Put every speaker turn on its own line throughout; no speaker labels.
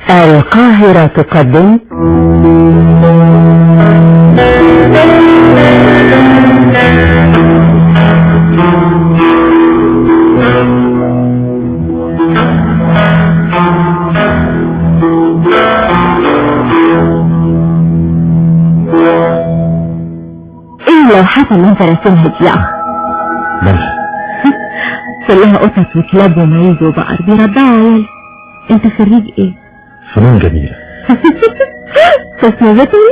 القاهرة تقدم ايه اللوحات اللي انت راسمها دي يا اخ
مالها
كلها قطط وكلاب ومعيز وبقر بيرضعوا عيال انت خريج ايه
فنون جميلة
قسم بيطري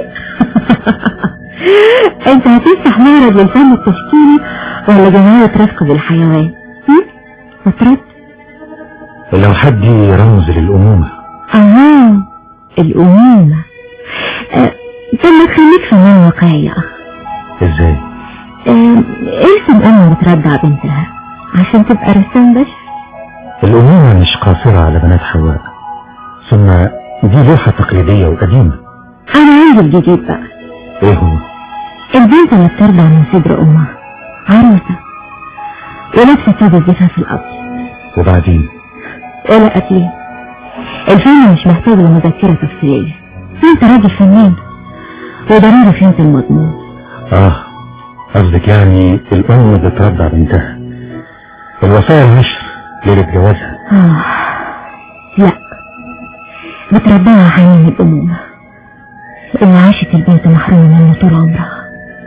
انت هتفتح معرض للفن التشكيلي ولا جمعية رفق بالحيوان هم؟ وترد
اللوحات دي رمز للأمومة
اه الأمومة آه، طب ما تخليك فنان واقعي يا أخ
ازاي
آه، ارسم أم بترضع بنتها عشان تبقى رسام بشر
الأمومة مش قاصرة على بنات حواء ثم دي لوحة تقليدية وقديمة
أنا عندي الجديد بقى
ايه هو
البنت اللي بترضع من صدر أمها عروسة ولابسة ثوب الزفاف الأبيض
وبعدين
ولا قتيل الفن مش محتاج لمذكرة تفصيلية انت راجل فنان وضروري فهمت المضمون
اه قصدك يعني الأم بترضع بنتها الوصايا العشر ليلة جوازها
آه. لا بتربيها حنين الأمومة اللي عاشت البنت محرومة منه طول عمرها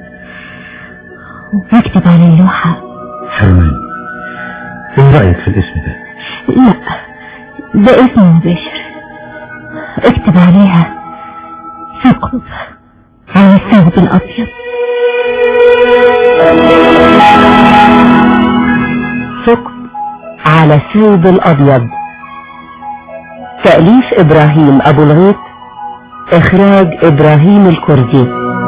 واكتب على اللوحة
حرمان ايه رأيك في الاسم ده
لا ده اسم مباشر اكتب عليها ثقب على الثوب الأبيض ثقب على الثوب الأبيض تأليف إبراهيم أبو الغيط إخراج إبراهيم الكردي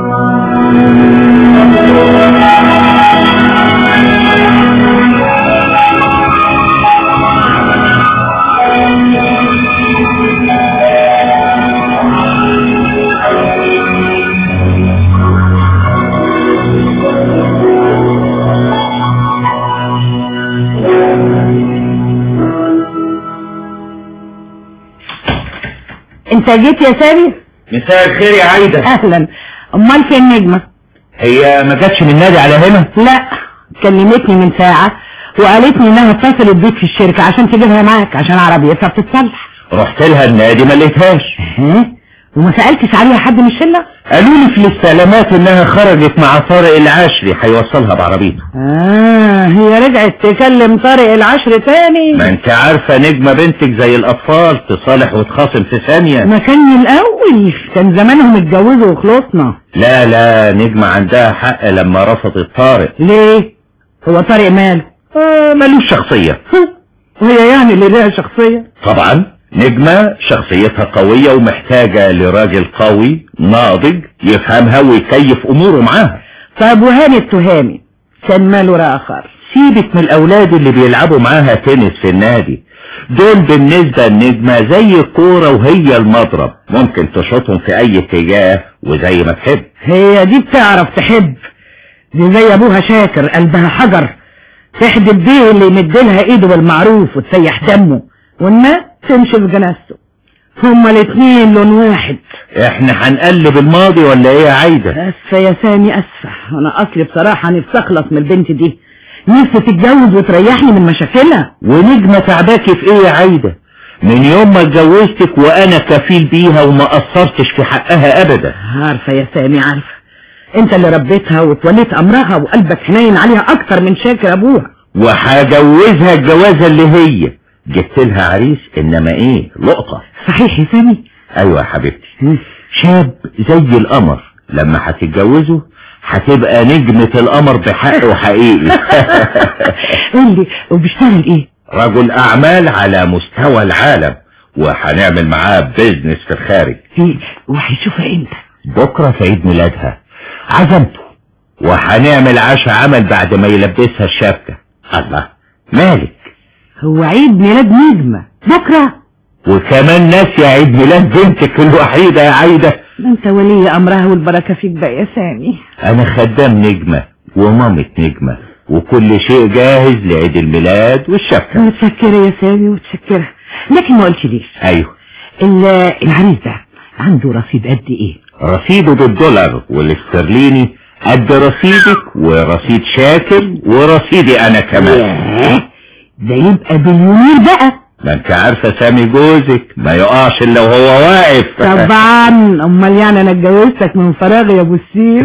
انت جيت يا سامي
مساء الخير يا عايدة
اهلا امال فين نجمة
هي ما جاتش من النادي على هنا
لا كلمتني من ساعة وقالتني انها اتصلت بيك في الشركة عشان تجيبها معاك عشان عربيتها بتتصلح
رحت لها النادي ما لقيتهاش
ها وما سألتش عليها حد من الشلة
قالوا لي في الاستعلامات انها خرجت مع طارق العشري هيوصلها بعربيته
اه هي رجعت تكلم طارق العشر تاني
ما انت عارفة نجمة بنتك زي الاطفال تصالح وتخاصم في ثانية
ما كان الاول كان زمانهم اتجوزوا وخلصنا
لا لا نجمة عندها حق لما رفضت طارق
ليه هو طارق ماله
آه ملوش شخصية
وهي يعني اللي ليها شخصية
طبعا نجمة شخصيتها قوية ومحتاجة لراجل قوي ناضج يفهمها ويكيف اموره معاها
طب وهاني التهامي كان ماله راخر
سيبك من الاولاد اللي بيلعبوا معاها تنس في النادي دول بالنسبة للنجمة زي الكورة وهي المضرب ممكن تشوطهم في اي اتجاه وزي ما تحب
هي دي بتعرف تحب دي زي ابوها شاكر قلبها حجر تحدب بيه اللي يمدلها ايده بالمعروف وتسيح دمه والماء تمشي في جنازته هما الاتنين لون واحد
احنا هنقلب الماضي ولا ايه يا عايدة
اسفة يا سامي اسفة انا اصلي بصراحة نفسي اخلص من البنت دي نفسي تتجوز وتريحني من مشاكلها
ونجمة تعباكي في ايه يا عايدة من يوم ما اتجوزتك وانا كفيل بيها وما قصرتش في حقها ابدا
عارفة يا سامي عارفة انت اللي ربيتها وتوليت امرها وقلبك حنين عليها اكتر من شاكر ابوها
وهجوزها الجوازة اللي هي جبت لها عريس انما ايه لقطة
صحيح يا سامي
ايوه يا حبيبتي شاب زي القمر لما هتتجوزه هتبقى نجمة القمر بحق وحقيقي
قول لي وبيشتغل ايه
رجل اعمال على مستوى العالم وهنعمل معاه بيزنس في الخارج
ايه وهيشوفها امتى
بكرة في عيد ميلادها عزمته وهنعمل عشاء عمل بعد ما يلبسها الشبكة الله مالك
هو عيد ميلاد نجمة بكرة
وكمان ناسي عيد ميلاد بنتك الوحيدة يا عايدة
ده انت ولي امرها والبركة فيك بقى يا سامي
انا خدام نجمة ومامة نجمة وكل شيء جاهز لعيد الميلاد والشبكة
متشكرة يا سامي متشكرة لكن ما قلت ليش
ايوه
ال- العريس ده عنده رصيد قد ايه
رصيده بالدولار والاسترليني قد رصيدك ورصيد شاكر ورصيدي انا كمان
ياه، ده يبقى بليونير بقى
ما انت عارفة سامي جوزك ما يقعش الا وهو واقف
طبعا امال يعني انا اتجوزتك من فراغ يا ابو السيف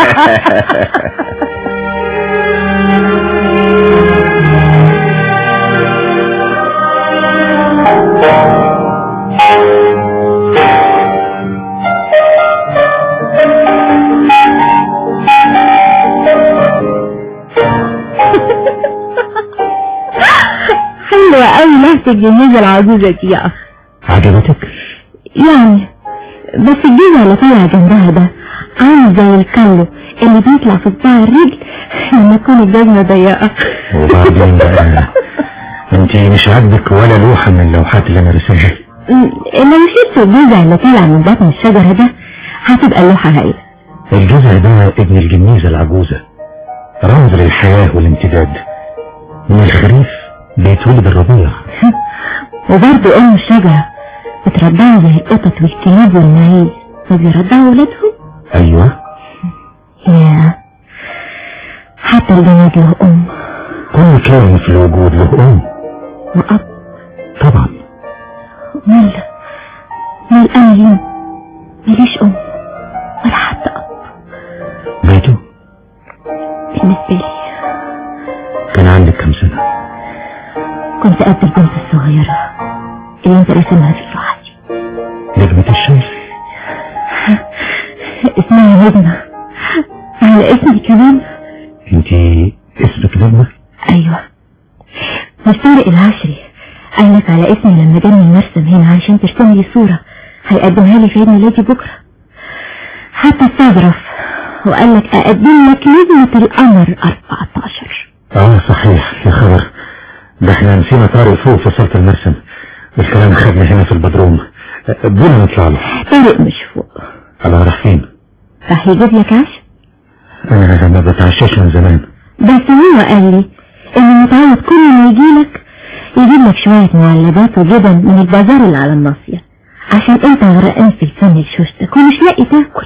حلوة قوي لهفة الجميزة العجوزة دي يا اخ
عجبتك
يعني بس الجزء اللي طالع جنبها ده عامل زي الكلو اللي بيطلع في صباع الرجل لما تكون الجزمة ضيقة
وبعدين بقى انت مش عاجبك ولا لوحة من اللوحات اللي انا رسمها
م، لو شفت الجزء اللي طالع من بطن الشجرة ده هتبقى اللوحة هايلة
الجزء ده ابن الجميزة العجوزة رمز للحياة والامتداد من الخريف بيتولد الربيع
وبرضه أم الشجرة بتربعوا زي القطط والكلاب والمعيز فبيرضعوا ولادهم
ايوه
يا حتى الجماد له أم
كل كائن في الوجود له ام
وأب
طبعا
مال مال أنا اليوم ماليش أم ولا حتى أب
بيته
بالنسبة لي
كان عندك كم سنة
كنت قد البنت الصغيرة اللي انت رسمها في اللوحة دي
نجمة الشمس
اسمها نجمة على اسمي كمان
انت اسمك نجمة
ايوه مش طارق العشري قال لك على اسمي لما جاني المرسم هنا عشان ترسم لي صورة هيقدمها لي في عيد ميلادي بكرة حتى استظرف وقال لك اقدم لك نجمة القمر 14
اه صحيح يا خبر ده احنا نسينا طارق فوق في صالة المرسم الكلام خدنا هنا في البدروم بدنا نطلع له
طارق مش فوق
على راح فين
راح يجيب لك عشاء
انا ما بتعشاش من زمان
بس هو قال لي انه متعود كل ما يجيلك يجيب لك شوية معلبات وجبن من البازار اللي على الناصية عشان انت غرقان في الفن لشوشتك ومش لاقي تاكل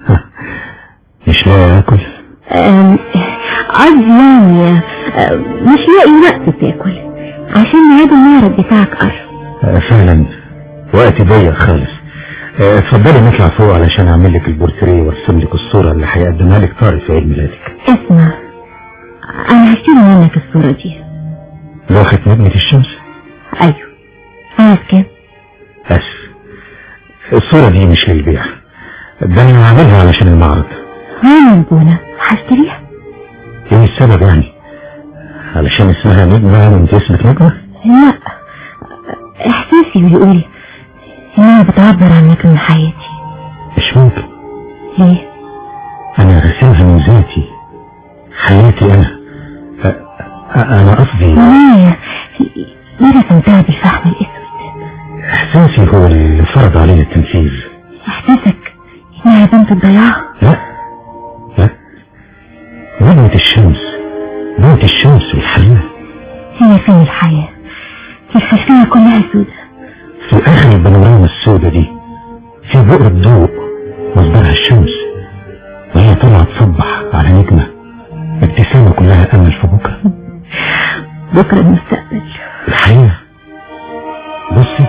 مش لاقي اكل
أم، قصدي يعني أم، مش لاقي وقت تاكل عشان ميعاد المعرض بتاعك قرب
آه، فعلا وقت ضيق خالص آه، اتفضلي نطلع فوق علشان اعمل لك البورتريه وارسم لك الصورة اللي هيقدمها لك طارق في عيد ميلادك
اسمع انا هشتري منك الصورة دي
لوحة نجمة الشمس
ايوه عايز كام
اسف الصورة دي مش للبيع ده انا هعملها علشان المعرض
وانا بونا هشتريها
ايه السبب يعني علشان اسمها نجمة وانت اسمك نجمة
لا احساسي بيقول انها بتعبر عنك من حياتي
مش ممكن
ليه
انا راسمها من ذاتي حياتي انا أ- أ- انا قصدي
ليه ليه رسمتها بالفحم الاسود
احساسي هو اللي فرض علينا التنفيذ
احساسك انها بنت ضياع
لا لا نجمة الشمس بنت الشمس الحياة
هي فين الحياة الخلفية كلها سودة
في اخر البانوراما السوداء دي في بؤرة ضوء مصدرها الشمس وهي طالعة تصبح على نجمة ابتسامة كلها امل في بكرة
بكرة المستقبل
الحياة بصي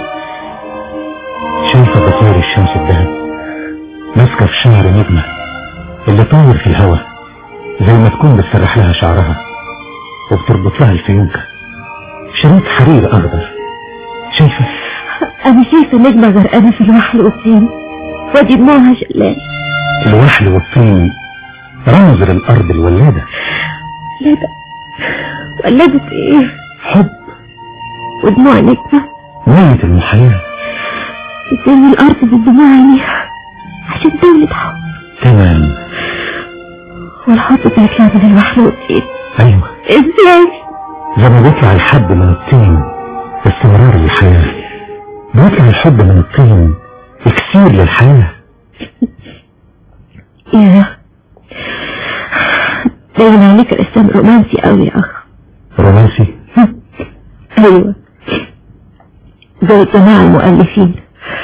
شايفة بطير الشمس الذهب ماسكة في شعر نجمة اللي طاير في الهوا زي ما تكون بتسرح لها شعرها وبتربط لها الفيونكة شريط حرير أخضر شايفة
أنا شايفة نجمة غرقانة في الوحل والطين ودي دموعها شلال
الوحل والطين رمز للأرض الولادة
لا ده ولدت ايه
حب
ودموع نجمة
نية المحياة
بترمي الأرض بالدموع عليها عشان تولد حب
تمام
والحب بيطلع من الوحل والطين
أيوة
ازاي
زي ما بيطلع الحب من الطين استمرار للحياة بيطلع الحب من الطين اكسير للحياة
يا باين عليك رسام رومانسي قوي يا اخ
رومانسي
ايوه زي الجماعة المؤلفين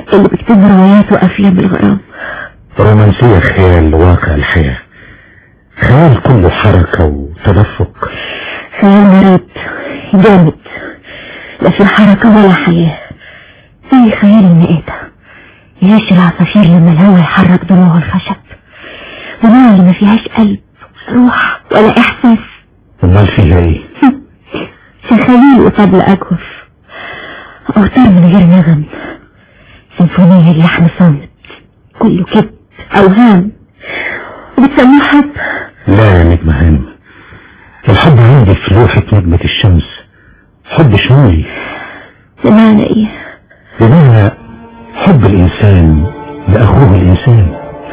اللي بيكتب روايات وأفلام الغرام
رومانسية خيال واقع الحياة خيال كله حركة وتدفق
خيال مريض جامد لا في حركة ولا حياة زي خيال المائدة يعيش العصافير لما الهوا يحرك ضلوع الخشب ضلوع اللي ما فيهاش قلب ولا روح ولا إحساس
امال فيها ايه
شخاليل وطبل أجوف أوتار من غير نغم سيمفونية اللحن صامت كله كذب أوهام وبتسموه حب
لا يا نجمة هانم الحب عندي في لوحة نجمة الشمس حب شمولي
بمعنى إيه
بمعنى حب الإنسان لأخوه الإنسان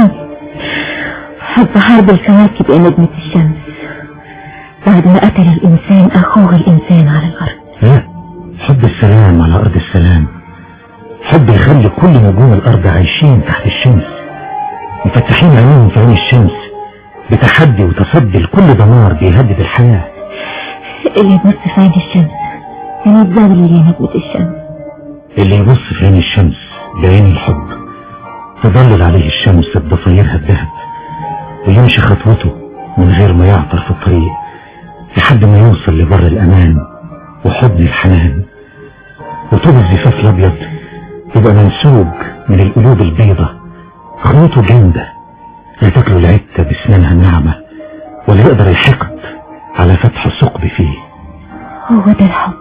حب حرب الكواكب يا نجمة الشمس بعد ما قتل الإنسان أخوه الإنسان على الأرض
لا حب السلام على أرض السلام حب يخلي كل نجوم الأرض عايشين تحت الشمس مفتحين عينيهم في عين الشمس بتحدي وتصدي لكل دمار بيهدد الحياة
اللي يبص في عين الشمس يعني الزغل يا نجمة الشمس
اللي يبص في عين الشمس بعين الحب تظلل عليه الشمس بضفايرها الذهب ويمشي خطوته من غير ما يعطر في الطريق لحد ما يوصل لبر الأمان وحضن الحنان وطوب الزفاف الأبيض يبقى منسوج من القلوب البيضة خيوطه جامدة لا تاكله العتة بسنانها الناعمة ولا يقدر الحقد على فتح ثقب فيه
هو ده الحب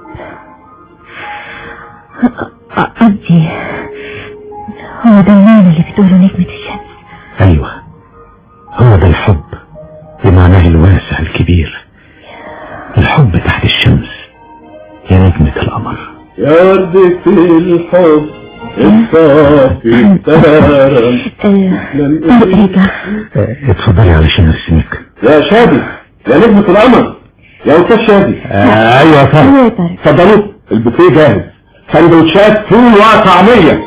أ- قصدي هو ده المعنى اللي بتقوله نجمة الشمس
أيوة هو ده الحب بمعناه الواسع الكبير الحب تحت الشمس يا نجمة القمر
يا وردة الحب الصافي ترارم
آه، طارق رجع
اه، اتفضلي علشان ارسمك
يا شادي يا نجمة القمر يا أستاذ شادي
ايوه
هو يا طارق
اتفضلوا البوفيه جاهز سندوتشات فول وطعمية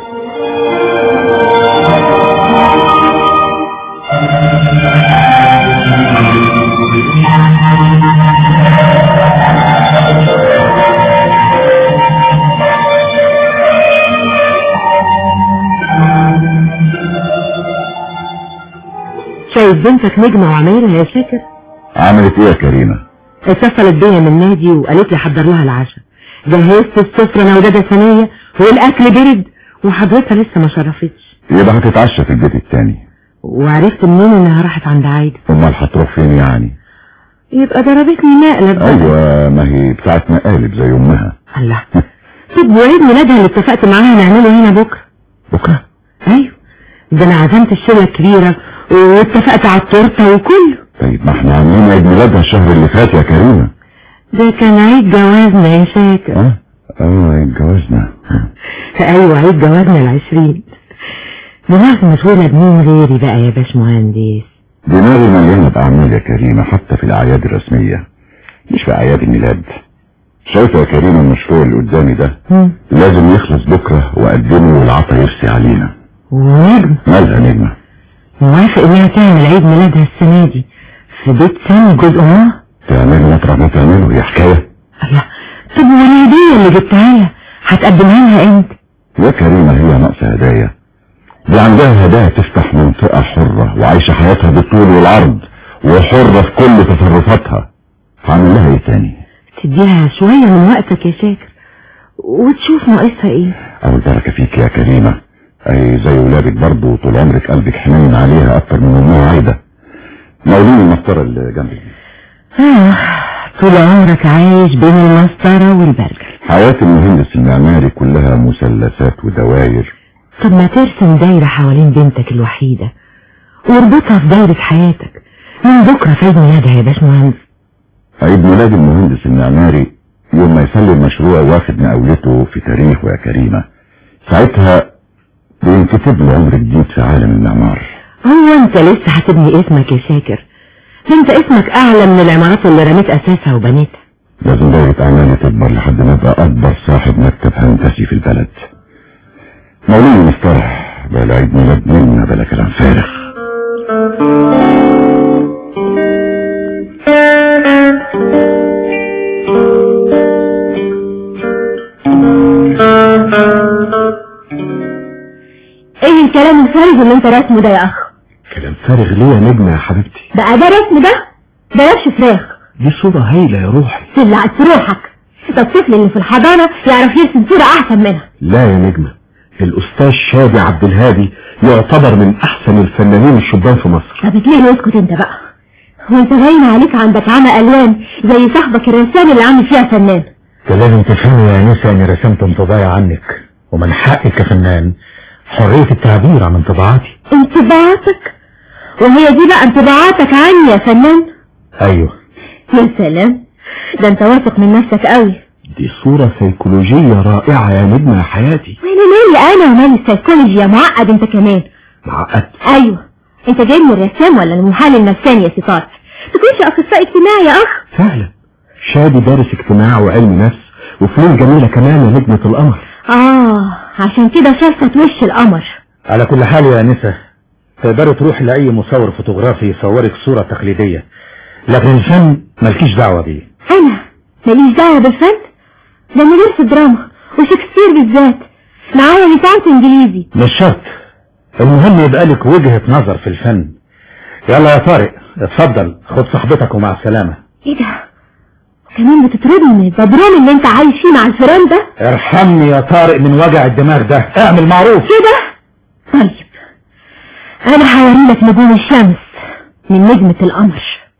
شايف بنتك نجمة وعمايلها يا شاكر
عملت ايه يا كريمة
اتصلت بيا من النادي وقالت لي حضر لها العشاء جهزت السفرة نودادة ثانية والاكل برد وحضرتها لسه ما شرفتش
يبقى هتتعشى في البيت التاني
وعرفت منين انها راحت عند عايدة
امال هتروح فين يعني
يبقى ضربتني مقلب بقى.
ايوه ما هي بتاعت مقالب زي امها
الله طب وعيد ميلادها اللي اتفقت معاها نعمله هنا بكرة
بكره
ايوه ده انا عزمت الشلة الكبيرة واتفقت على التورته وكله
طيب ما احنا عاملين عيد ميلادها الشهر اللي فات يا كريمة
ده كان عيد جوازنا يا شاكر
اه اه اتجوزنا
ايوه عيد جوازنا العشرين دماغي مشغولة بمين غيري بقى يا باشمهندس
دماغي مليانة بأعمال يا كريمة حتى في الأعياد الرسمية مش في أعياد الميلاد شايفة يا كريمة المشروع اللي قدامي ده
هم.
لازم يخلص بكرة وأقدمه والعطا يرسي علينا
ونجم
مالها نجمة
موافق انها تعمل عيد ميلادها السنة دي في بيت سامي جوز امها
تعمله مطرح ما تعمله هي حكاية
الله طب والهدية اللي جبتها لها هتقدمها لها امتى
يا كريمة هي ناقصة هدايا دي عندها هدايا تفتح منطقة حرة وعايشة حياتها بالطول والعرض وحرة في كل تصرفاتها هعمل لها ايه تاني
تديها شوية من وقتك يا شاكر وتشوف ناقصها ايه
أول بركة فيك يا كريمة أي زي ولادك برضه طول عمرك قلبك حنين عليها أكتر من أمها عايدة مولين المسطرة اللي جنبك دي
آه طول عمرك عايش بين المسطرة والبرجل
حياة المهندس المعماري كلها مثلثات ودواير
طب ما ترسم دايرة حوالين بنتك الوحيدة واربطها في دايرة حياتك من بكرة في عيد ميلادها يا باشمهندس
عيد ميلاد المهندس المعماري يوم ما يسلم المشروع واخد مقاولته في تاريخه يا كريمة ساعتها بينكتب له عمر جديد في عالم المعمار
هو انت لسه هتبني اسمك يا شاكر ده انت اسمك اعلى من العمارات اللي رميت اساسها وبنيتها
لازم دايرة أعمالي تكبر لحد ما أبقى أكبر صاحب مكتب هندسي في البلد مولين المصطلح بلا عيد ميلاد منا بلا كلام فارغ
ايه الكلام الفارغ اللي انت رسمه ده يا اخ
كلام فارغ ليه يا نجمة يا حبيبتي
بقى ده رسم ده ده نفس فراخ
دي صورة هايلة يا روحي
سلعت في روحك ده الطفل اللي في الحضانة يعرف يرسم صورة احسن منها
لا يا نجمة الأستاذ شادي عبد الهادي يعتبر من أحسن الفنانين الشبان في مصر
طب اتليه اسكت انت بقى هو انت باين عليك عندك عمى الوان زي صاحبك الرسام اللي عامل فيها فنان
ده لازم تفهمي يا انسه اني رسمت انطباعي عنك ومن حقي كفنان حرية التعبير عن انطباعاتي
انطباعاتك وهي دي بقى انطباعاتك عني يا فنان
ايوه
يا سلام ده انت واثق من نفسك قوي
دي صورة سيكولوجية رائعة يا نجمة يا حياتي
وانا مالي انا ومالي السيكولوجي يا معقد انت كمان
معقد
ايوه انت جاي من الرسام ولا المحلل النفساني يا ستار تكونش اخصائي اجتماعي يا اخ
فعلا شادي دارس اجتماع وعلم نفس وفنون جميلة كمان يا نجمة القمر
اه عشان كده شافت وش القمر
على كل حال يا انسه تقدري تروحي لاي مصور فوتوغرافي يصورك صورة تقليدية لكن الفن مالكيش دعوة بيه
انا ماليش دعوه بالفن ده انا درس دراما وشكسبير بالذات معايا لسانس انجليزي
مش شرط المهم يبقى لك وجهة نظر في الفن يلا يا طارق اتفضل خد صاحبتك ومع السلامة
ايه ده كمان بتطردني من البدروم اللي انت عايش فيه مع الفيران ده
ارحمني يا طارق من وجع الدماغ ده اعمل معروف
كده طيب انا هوري لك نجوم الشمس من نجمة القمر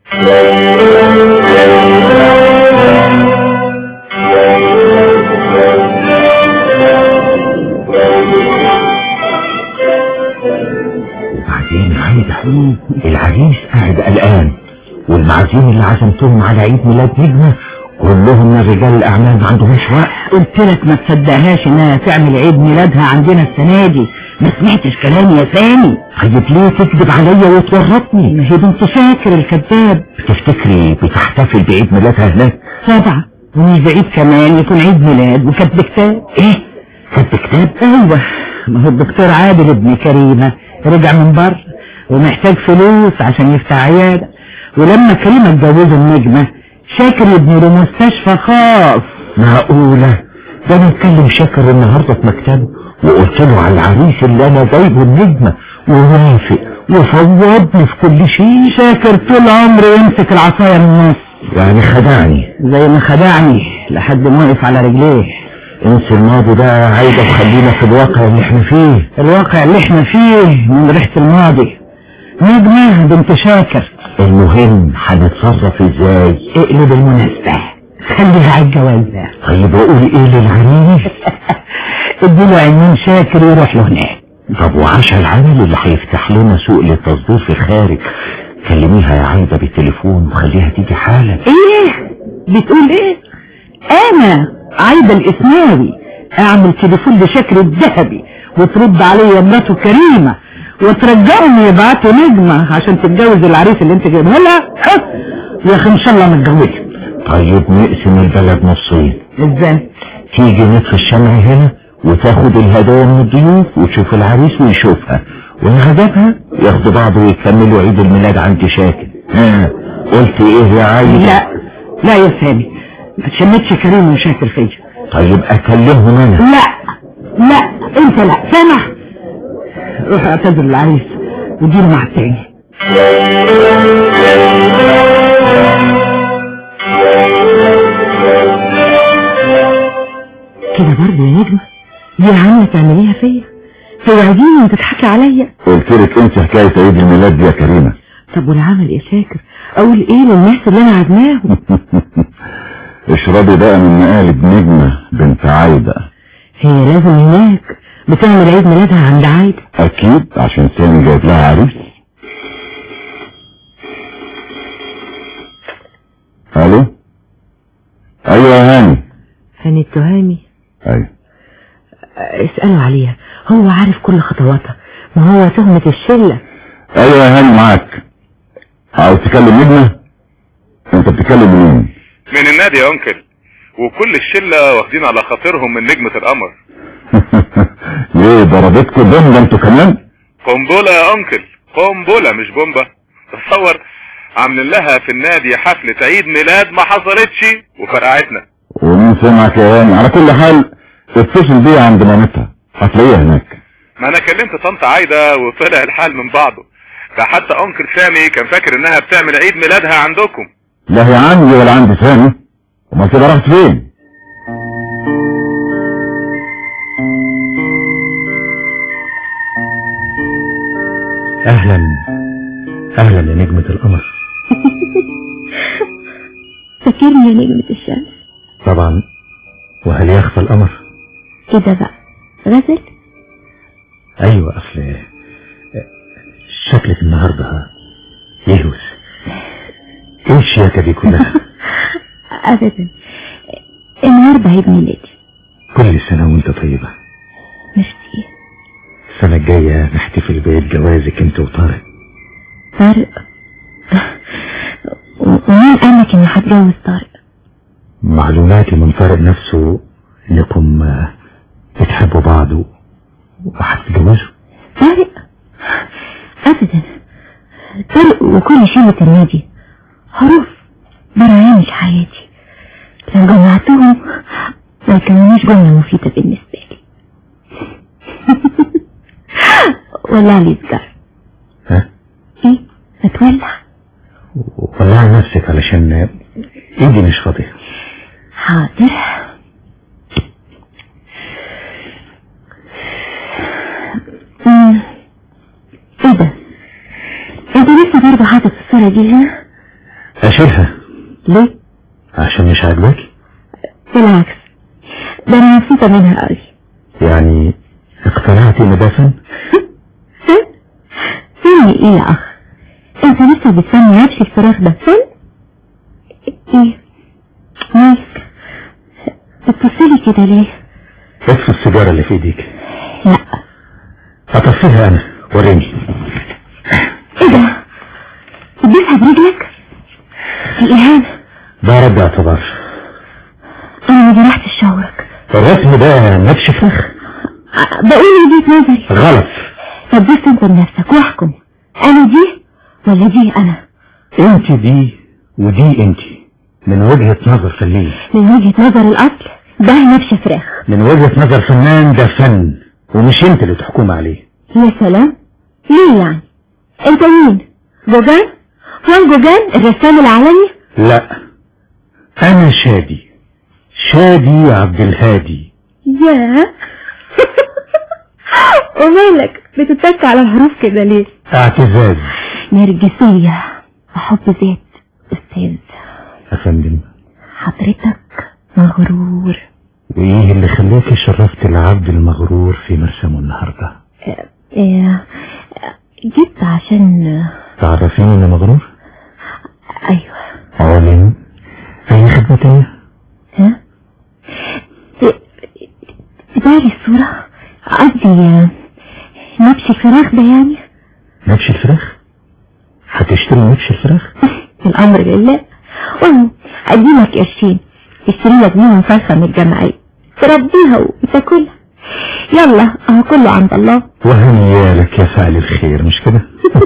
وبعدين عايدة العريس قاعد قلقان والمعازيم اللي عزمتهم على عيد ميلاد نجمة كلهم من رجال الأعمال ما عندهمش وقت
قلت لك ما تصدقهاش انها تعمل عيد ميلادها عندنا السنة دي ما سمعتش كلامي يا سامي
طيب ليه تكذب عليا وتورطني
ما هي بنت شاكر الكذاب
تفتكري بتحتفل بعيد ميلادها هناك
سبعة ومش بعيد كمان يكون عيد ميلاد وكاتب كتاب
ايه كتب كتاب
ايوه ما هو الدكتور عادل ابن كريمة رجع من بره ومحتاج فلوس عشان يفتح عيادة ولما كريمة اتجوزوا النجمة شاكر ابن له مستشفى خاص
معقولة ده انا اتكلم شاكر النهاردة في مكتبه وقلت له على العريس اللي انا جايبه النجمة ووافق وفوضني في كل شيء
شاكر طول عمره يمسك العصاية من النص
يعني خدعني
زي ما خدعني لحد ما وقف على رجليه
انسى الماضي ده عايدة وخلينا في الواقع اللي احنا فيه
الواقع اللي احنا فيه من ريحة الماضي نجمة بنت شاكر
المهم هنتصرف ازاي
اقلب المناسبة خليها على الجوازة
طيب اقول ايه للعريس
اديله عنوان شاكر يروح له هناك
طب وعشا العامل اللي هيفتح لنا سوق للتصدير في الخارج كلميها يا عايدة بالتليفون وخليها تيجي حالا
ايه بتقول ايه انا عايدة الاسناوي اعمل تليفون لشكر الذهبي وترد عليا مراته كريمة وترجعهم يبعتوا نجمة عشان تتجوز العريس اللي انت جايبها لها ها؟ يا اخي ان شاء الله متجوزة
طيب نقسم البلد نصين
ازاي
تيجي نطفي الشمع هنا وتاخد الهدايا من الضيوف وتشوف العريس ويشوفها وان عجبها ياخدوا بعض ويكملوا عيد الميلاد عند شاكر ها قلت ايه يا عايدة
لا لا يا سامي ما تشمتش كريم وشاكر فيا
طيب اكلمهم انا
لا لا انت لا سامع روح اعتذر للعريس وديله مع التاني كده برضه يا نجمة دي عاملة تعمليها فيا توعديني وتضحكي عليا
قلت لك انت حكاية عيد الميلاد دي يا كريمة
طب والعمل يا شاكر اقول ايه للناس اللي انا عازماهم
اشربي بقى من مقالب نجمة بنت عايدة
هي لازم هناك بتعمل عيد ميلادها عند عايدة
اكيد عشان سامي جايب لها عريس الو ايوه يا هاني
هاني التهامي
ايوه
اسألوا عليها هو عارف كل خطواتها ما هو تهمة الشلة
ايوه يا هاني معاك عاوز تكلم نجمة انت بتتكلم منين
من النادي يا انكل وكل الشلة واخدين على خاطرهم من نجمة القمر
ليه ضربتكوا بومبا انتوا كمان
قنبلة يا انكل قنبلة مش بومبا تصور عاملين لها في النادي حفلة عيد ميلاد ما حصلتش وفرقعتنا
ومين سمعك يا هاني على كل حال اتصل بيها عند مامتها هتلاقيها هناك
ما انا كلمت طنط عايدة وطلع الحال من بعضه ده حتى انكل سامي كان فاكر انها بتعمل عيد ميلادها عندكم
لا هي عندي ولا عند ثاني امال كده رحت فين
اهلا اهلا يا نجمة القمر
فاكرني يا نجمة الشمس
طبعا وهل يخفى القمر
كده بقى غزل
ايوه اصل شكلك النهارده يهوس ايه الشياكة دي كلها
ابدا النهارده عيد ميلادي
كل سنة وانت طيبة
ميرسي
السنة الجاية نحتفل بعيد جوازك انت وطارق
طارق ومين قالك اني هتجوز طارق
معلوماتي من طارق نفسه انكم آه، بتحبوا بعض و- وهتتجوزوا
طارق ابدا طارق وكل شلة النادي حروف براعي مش حياتي لو جمعتهم ما يكونوش جملة مفيدة بالنسبة لي ولع لي سجارة
ها
ايه هتولع
ولعي نفسك علشان آه، ايدي مش فاضية
حاضر مم. ايه ده انت لسه برضه حاطط الصورة دي هنا
اشيلها
ليه
عشان مش عاجباكي
بالعكس ده انا مبسوطة منها قوي
يعني اقتنعتي ان ده فن
فن فن ايه يا اخ انت لسه بتسمي عدش الفراخ ده فن ايه مالك بتبصلي كده ليه
اطفي السيجارة اللي في ايديك
لا
اطفيها انا وريني
ايه ده تديسها برجلك الإهانة
ده رد اعتبار
انا ما جرحتش شعورك
الرسم ده نبش فخ
ع- بقول وجهة نظري
غلط
طب بص انت بنفسك واحكم انا دي ولا دي انا
انت دي ودي انت من وجهة نظر فنية
من وجهة نظر الاصل ده نفش فراخ
من وجهة نظر فنان ده فن ومش انت اللي تحكم عليه
يا سلام ليه يعني انت مين جوجان فان جوجان الرسام العالمي
لا انا شادي شادي عبد الهادي
ياه ومالك بتتك على الحروف كده ليه
اعتزاز
نرجسية وحب ذات استاذ
افندم
حضرتك مغرور
وايه اللي خلاك شرفت العبد المغرور في مرسمه النهارده
إيه جيت عشان
تعرفين اني مغرور
ايوه
علم اي خدمة تانية
ها ت- تداري الصورة قصدي نبش الفراخ ده يعني
نبش الفراخ هتشتري نبش الفراخ
الامر لله وانا اديلك قرشين تشتري لك بيهم فرخة من الجمعية تربيها وتاكلها يلا اهو كله عند الله
وهنيالك يا فعل الخير مش كده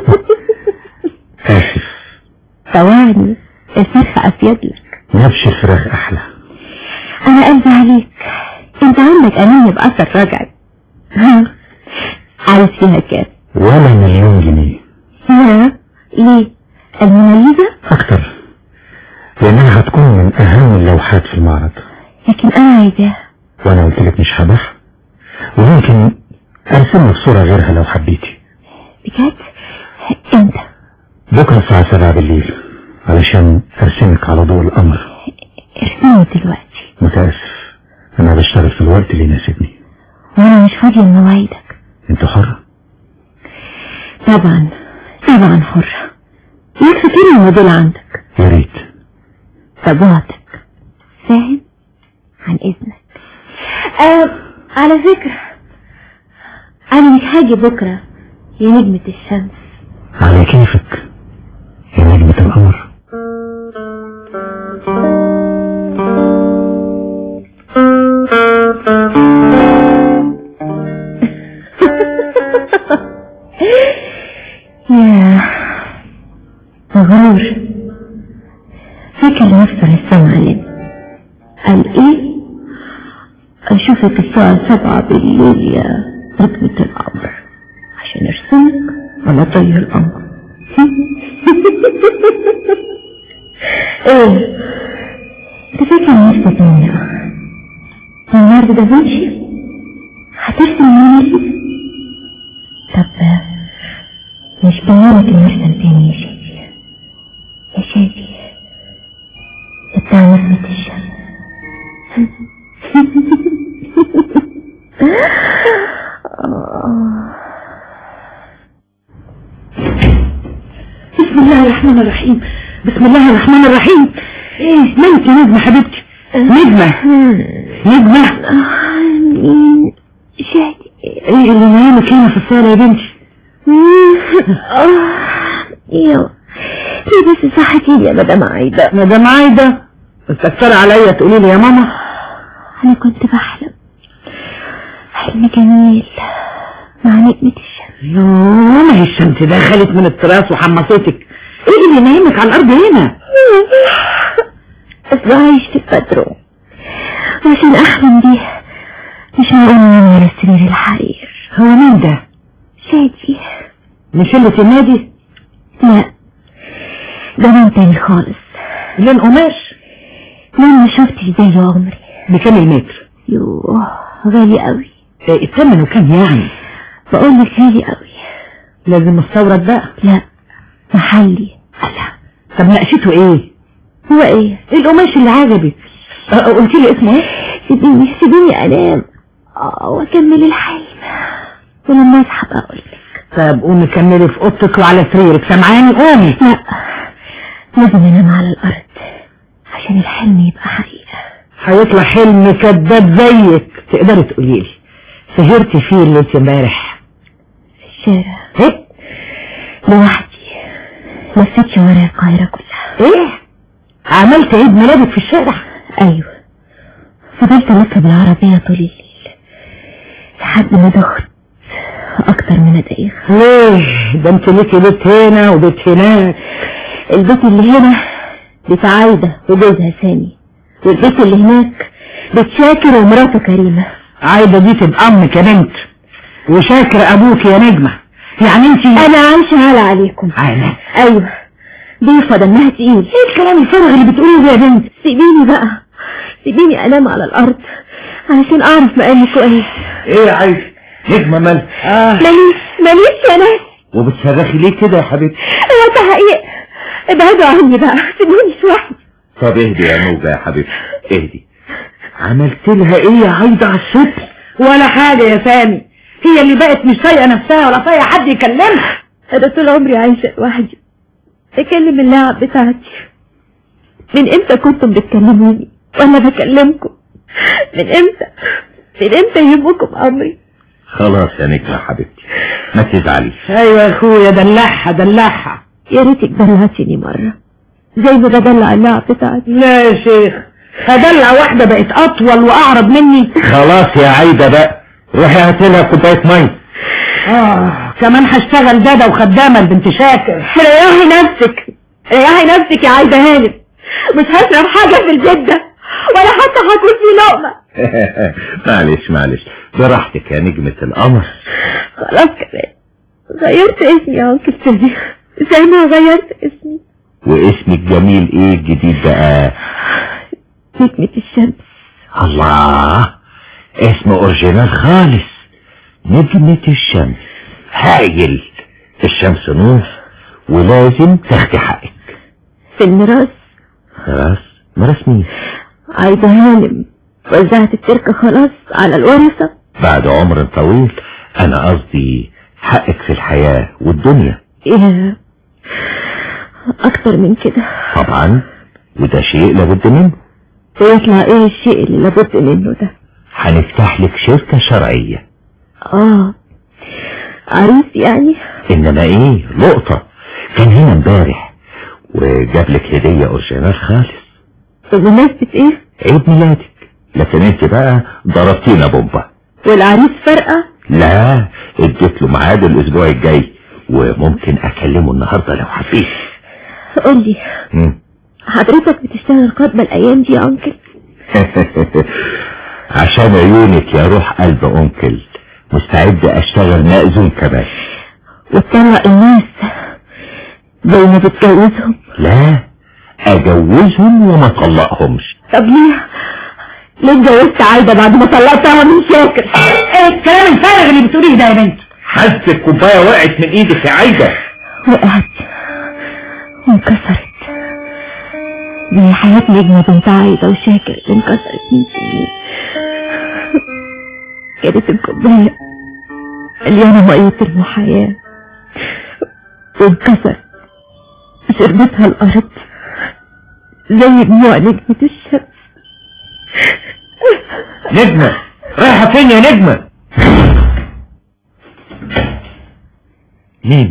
اسف
ثواني الفرخة افيد لك
نبش الفراخ احلى
انا قلبي عليك انت عندك انية باثر رجعي ها عايز فيها كام
ولا مليون جنيه
ها ليه الموناليزا
اكتر لانها هتكون من اهم اللوحات في المعرض
لكن انا عايزاها
وانا قلت لك مش هباح وممكن ارسم لك صورة غيرها لو حبيتي
بجد انت
بكرة الساعة 7 بالليل علشان ارسمك على ضوء القمر
ارسمني دلوقتي
متأسف انا بشتغل في الوقت اللي يناسبني
وانا مش فاضية لمواعيدك
انت حرة
طبعا طبعا حرة يكفي كل الموديل عندك
يا ريت
طبعتك فاهم عن اذنك آه على فكرة انا مش هاجي بكرة يا نجمة الشمس
على كيفك يا نجمة القمر
يا مغرور فاكر نفسه لسه معلم قال ايه اشوفك الساعة سبعة بالليل يا نجمة القمر السمك ولا طي القمر ايه انت فاكر نفسك مين ليوناردو دافنشي هترسم موناليزا طب مش بيانك المرسم تاني يا شادي يا شادي بتاع نسمة الشمس
بسم الله الرحمن الرحيم بسم الله الرحمن الرحيم ايه مالك يا نجمة حبيبتي نجمة نجمة
مين شادي
ايه اللي نايمك هنا في الصالة يا بنتي
ايوه ليه بس صحتي يا مدام عايدة
مدام عايدة مستكترة عليا تقولي لي يا ماما
انا كنت بحلم حلم جميل مع نجمة الشمس
يوه ما هي الشمس دخلت من التراس وحمصتك ايه اللي نايمك على الارض هنا
اصل عايش في البدرو وعشان احلم دي مش معقول انام على سرير الحرير
هو مين ده
شادي
من شلة النادي
لا ده نوم تاني خالص
لون قماش
نوم ما شفتش زيه عمري
بكام المتر
يوه غالي قوي
إيه الثمن وكام يعني
بقول لك غالي قوي
لازم مستورد بقى
لا محلي
الله طب نقشته ايه
هو ايه
القماش اللي عجبك أه، قلت لي اسمه ايه
سيبيني سيبيني انام اه واكمل الحلم ولما اصحى بقى اقول لك
طب قومي كملي في اوضتك وعلى سريرك سامعاني قومي
لا لازم انام على الارض عشان الحلم يبقى حقيقة
هيطلع حلم كذاب زيك تقدري تقولي لي سهرتي فيه الليلة امبارح
في الشارع
ايه
لوحدي لفيت شوارع القاهرة كلها
ايه عملت عيد ميلادك في الشارع
ايوه فضلت الف بالعربية طول الليل لحد ما دخت اكتر من دقيقة
ليه ده انت ليكي بيت هنا وبيت هناك
البيت اللي هنا بيت عايدة وجوزها سامي والبيت اللي هناك بيت شاكر ومراته كريمة
عايدة دي تبقى امك يا بنت وشاكر ابوك يا نجمة يعني انت
انا عايشة على عليكم
عايزة
ايوه ضيفة دمها تقيل
ايه الكلام الفارغ اللي بتقوليه ده يا بنت
سيبيني بقى سيبيني انام على الارض علشان اعرف مقامي كويس
ايه يا عايز نجمة مال
اه
ماليش ماليش يا ناس
وبتصرخي ليه كده يا حبيبتي
هو تحقيق ابعدوا عني بقى سيبوني شوية
طب اهدي يا موجة يا حبيبتي اهدي
عملت لها ايه يا عايدة على الصبح ولا حاجة يا سامي هي اللي بقت مش طايقة نفسها ولا طايقة حد يكلمها
انا طول عمري عايشة لوحدي بكلم اللعب بتاعتي من امتى كنتم بتكلموني وانا بكلمكم من امتى من امتى يهمكم امري
خلاص يا نجمة يا حبيبتي ما تزعليش
ايوه يا اخويا دلعها دلعها
يا ريتك دلعتني مرة زي ما بدلع اللعب بتاعتي
لا يا شيخ هدلع واحدة بقت اطول واعرض مني
خلاص يا عايدة بقى روحي هاتي لها كوباية مية
اه كمان هشتغل دادة وخدامة لبنت شاكر
ريحي نفسك ريحي نفسك يا عايدة هانم مش هشرب حاجة في البيت ده ولا حتى هاكل فيه لقمة
معلش معلش براحتك يا نجمة القمر
خلاص كمان غيرت اسمي يا انكل سامي زي ما غيرت اسمي
واسمك جميل ايه الجديد بقى
نجمة الشمس
الله اسم اورجينال خالص نجمة الشمس هايل الشمس نور ولازم تاخدي حقك
في الميراث
خلاص مرس مين
عايدة هانم وزعت التركة خلاص على الورثة
بعد عمر طويل انا قصدي حقك في الحياة والدنيا
ايه اكتر من كده
طبعا وده شيء لابد منه
ويطلع ايه الشيء اللي لابد منه ده
هنفتح لك شركة شرعية
اه عريس يعني
انما ايه لقطة كان هنا امبارح وجاب لك هدية اورجينال خالص
بمناسبة ايه
عيد ميلادك لكن انت بقى ضربتينا بومبا
والعريس فرقة
لا اديت له ميعاد الاسبوع الجاي وممكن اكلمه النهارده لو حبيت
قولي
مم.
حضرتك بتشتغل قدمة الايام دي يا انكل
عشان عيونك يا روح قلب انكل مستعد اشتغل مأذون كمان
وتطلق الناس زي ما بتجوزهم
لا اجوزهم وما طلقهمش
طب ليه ليه اتجوزت عايدة بعد ما طلقتها من شاكر
ايه الكلام الفارغ اللي بتقوليه ده يا بنت
حاسس الكوبايه وقعت من ايدك يا عايده
وقعت وانكسرت زي حياة نجمة بنت عايدة وشاكر اللي انكسرت من سنين كانت الكوباية مليانة مية المحياة وانكسرت شربتها الأرض زي دموع نجمة الشمس
نجمه رايحه فين يا نجمه مين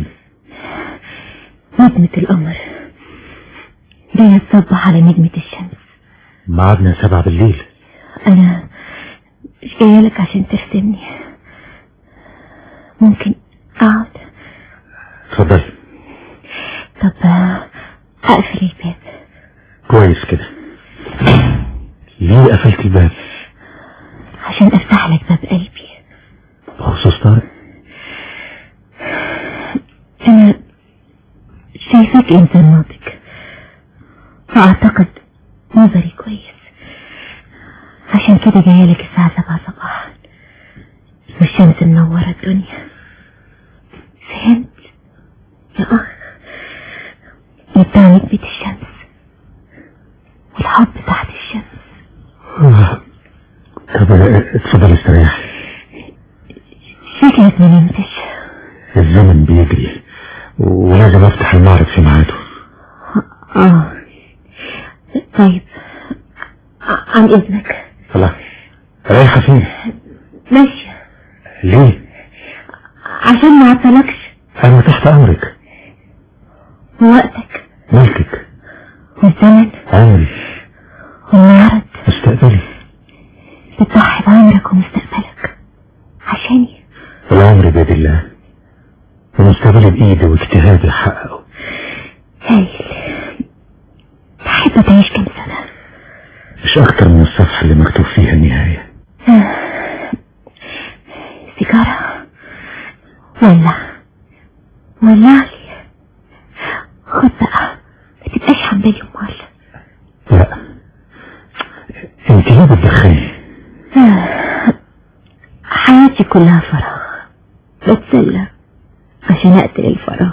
نجمة القمر جاية تصبح على نجمة الشمس
ميعادنا سبعة بالليل
أنا مش جاية لك عشان ترسمني ممكن أقعد
اتفضلي
طب آه، أقفل الباب
كويس كده ليه قفلت الباب
عشان أفتح لك باب قلبي
بخصوص طارق
أنا شايفاك إنسان ناضج فأعتقد نظري كويس عشان كده جاية لك الساعة سبعة صباحا والشمس منورة الدنيا فهمت يا أخ بتاع نجمة الشمس والحب تحت الشمس
طب اتفضل استريح
شكلك ما نمتش
الزمن بيجري ولازم افتح المعرض في ميعاده
اه طيب ع- عن إذنك
خلاص رايحة فين
ماشية
ليه
عشان ما أعطلكش
انا تحت امرك
وقتك
ملكك
والزمن
عمري
والمعرض
مستقبلي
بتضحي بعمرك ومستقبلك عشاني
العمر بيد الله ومستقبلي بايدي واجتهادي احققه
هايل تحب تعيش كم سنة
مش اكتر من الصفحة اللي مكتوب فيها النهاية
سيجارة ولع ولع لي خد بقى ما تبقاش حمالي امال
لا انت ليه بتدخني
حياتي كلها فراغ بتسلى عشان اقتل الفراغ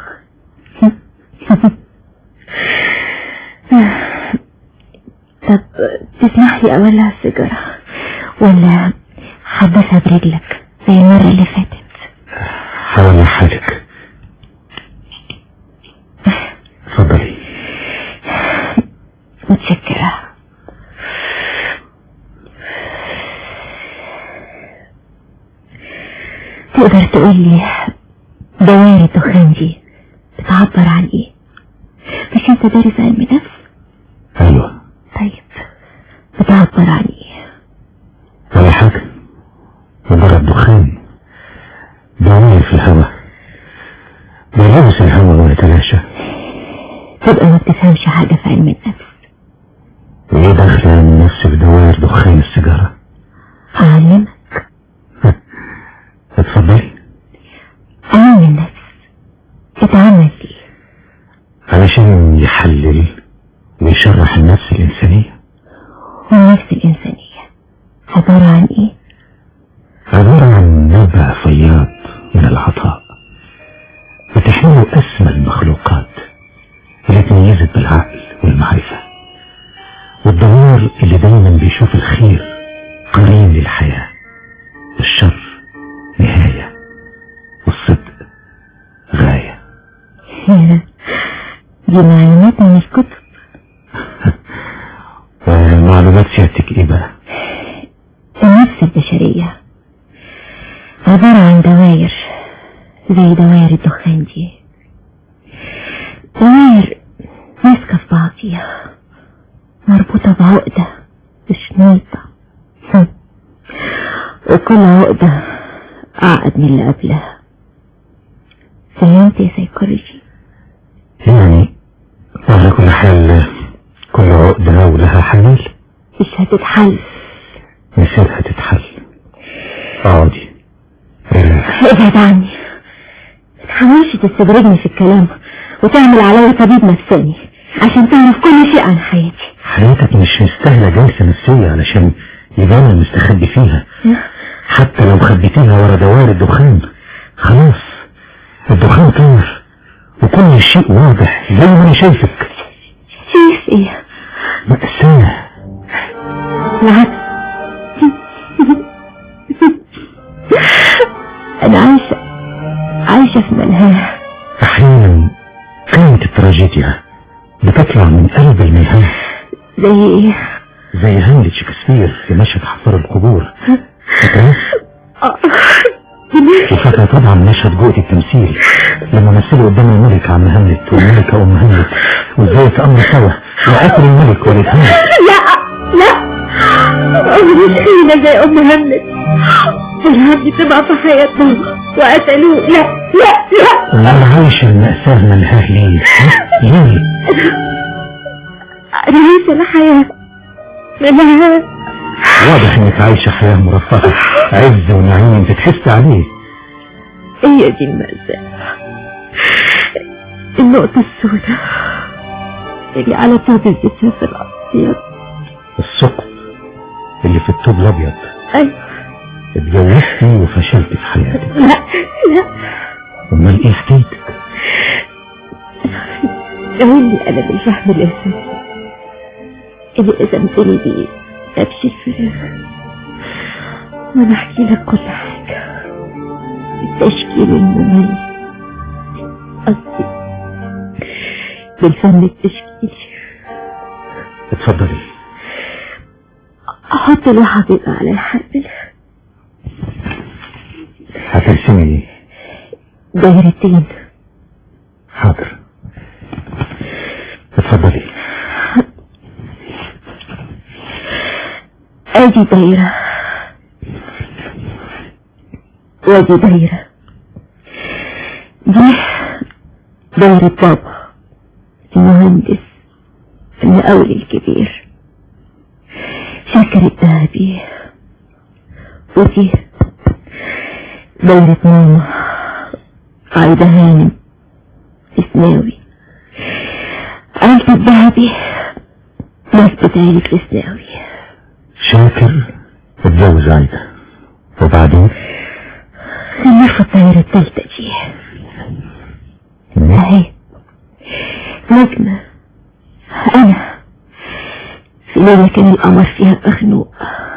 طب تسمح لي اولع السيجارة ولا حدثها برجلك زي المرة اللي فاتت
حاول حالك اتفضلي
متشكرة تقدر تقول لي دوائر الدخان دي بتعبر عن ايه مش انت دارس علم نفس
ايوه
طيب بتعبر عن ايه
ولا حاجة مجرد دخان دوائر في الهواء بيلبس الهواء ويتلاشى
تبقى ما بتفهمش حاجة في علم النفس
وايه دخل علم النفس في دوائر دخان السيجارة
أعلمك
اتفضلي
علم النفس اتعمل ليه
علشان يحلل ويشرح النفس الإنسانية
والنفس الإنسانية عبارة عن ايه
عبارة عن نبع فياض من العطاء بتحمله أسمى المخلوقات اللي تميزت بالعقل والمعرفة والضمير اللي دايما بيشوف الخير قرين للحياة والشر نهاية والصدق غاية
دي معلومات من الكتب
ومعلومات سيادتك ايه بقى
النفس البشرية عبارة عن دوائر زي دوائر الدخان دي دوائر ماسكة في بعضيها مربوطة بعقدة وشنيطة هم. وكل عقدة أعقد من اللي قبلها فهمت يا سيكولوجي
يعني على كل حال كل عقدة ولها حلال
مش هتتحل
مصيرها تتحل اقعدي ريلاكس
ابعد عني حاولش تستدرجني في الكلام وتعمل عليا طبيب نفساني عشان تعرف كل شيء عن حياتي
حياتك مش مستاهلة جلسة نفسية علشان يبان المستخبي فيها حتى لو خبيتيها ورا دوار الدخان خلاص الدخان طار وكل شيء واضح زي ما انا شايفك
شايف ايه
مأساة
بالعكس انا عايشة عايشة في ملهاه
احيانا كانت التراجيديا بتطلع من قلب الملهاه
زي ايه
زي هاملت شكسبير في مشهد حفار القبور فاكراه؟
آه.
وفاكرة طبعا مشهد جوة التمثيل لما مثلوا قدام الملك عم هاملت والملكة ام هاملت وازاي تأمر سوا وقتل الملك ولد هاملت
لا لا أمي مش خينة زي أم هملت والهم تبقى في حياتهم وقتلوه لا لا لا
امال عايش المأساة ملهاه ليه؟ ها؟ ليه؟
أنا عايشة الحياة منها
واضح انك عايشة حياة مرفهة عز ونعيم تتحس عليه
هي دي المأساة النقطة السوداء اللي على طوب الزفاف الأبيض
الثقب اللي في الطوب الابيض
أيوة
اتجوزتي وفشلت في حياتك
لا لا
امال ايه حكايتك؟
قولي أنا بالفهم الأساسي اللي قسمتني بيه نفس الفراغ وأنا أحكي لك كل حاجة التشكيل الممل قصدي بالفن التشكيلي
اتفضلي
أحط الواحد على الحبل
هترسمي ايه؟
دايرتين
حاضر اتفضلي
ادي دايرة وادي دايرة دي دايرة بابا المهندس المقاول الكبير شاكر الذهبي ودي دايرة ماما عايدة هانم اسناوي عيلة الذهبي ناس بتعيلة الاسناوي
شاكر اتجوز عايدة وبعدين
خليفة الطايرة التالتة دي اهي نجمة انا في ليلة كان القمر فيها مخنوق